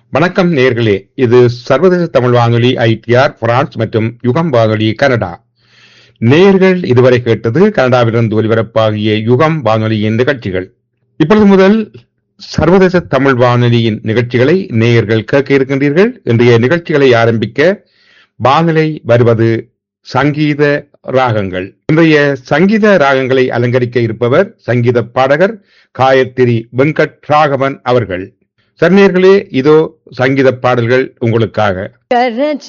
வணக்கம் நேர்களே இது சர்வதேச தமிழ் வானொலி ஐடிஆர் பிரான்ஸ் மற்றும் யுகம் வானொலி கனடா நேர்கள் இதுவரை கேட்டது கனடாவிலிருந்து ஒலிபரப்பாகிய யுகம் வானொலியின் நிகழ்ச்சிகள் இப்பொழுது முதல் சர்வதேச தமிழ் வானொலியின் நிகழ்ச்சிகளை நேயர்கள் கேட்க இருக்கின்றீர்கள் இன்றைய நிகழ்ச்சிகளை ஆரம்பிக்க வானிலை வருவது சங்கீத ராகங்கள் இன்றைய சங்கீத ராகங்களை அலங்கரிக்க இருப்பவர் சங்கீத பாடகர் காயத்ரி வெங்கட் ராகவன் அவர்கள் சர்ணியர்களே இதோ சங்கீத பாடல்கள் உங்களுக்காக கரஜ